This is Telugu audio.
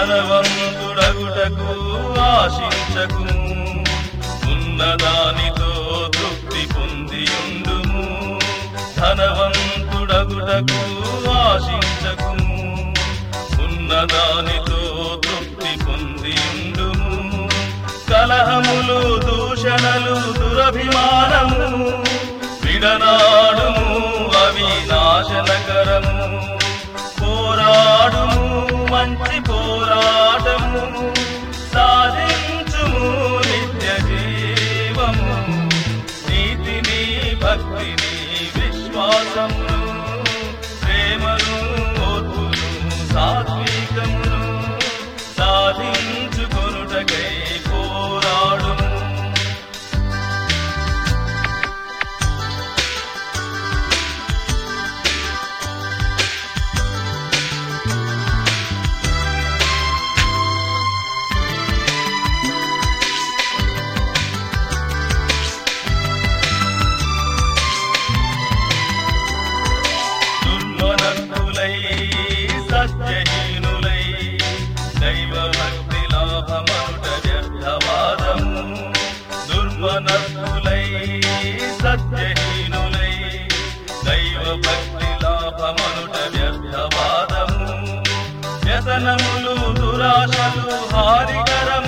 ధనవంతుడగుటకు ఆశించకు ఉన్నదానితో తృప్తి పొందియుండుము ధనవంతుడగుటకు ఆశించకు ఉన్నదానితో తృప్తి పొందియుండుము కలహములు దూషణలు దురభిమానము విడనాడుము అవి నాశనకరము పోరాడుము మంచి పోరాటము సాధించుము నిత్య జీవము నీతిని భక్తిని విశ్వాసమును ప్రేమను ఓర్పును సాత్వికమును సాధించుకొనుటకై పోరాడుము దుర్మనస్కులై సత్యహీనులై దైవ భక్తి లాభమనుట వ్యర్థవాదము దుర్మనస్కులై సత్యహీనులై దైవ భక్తి లాభమనుట వ్యర్థవాదము వ్యసనములు దురాశలు హానికరము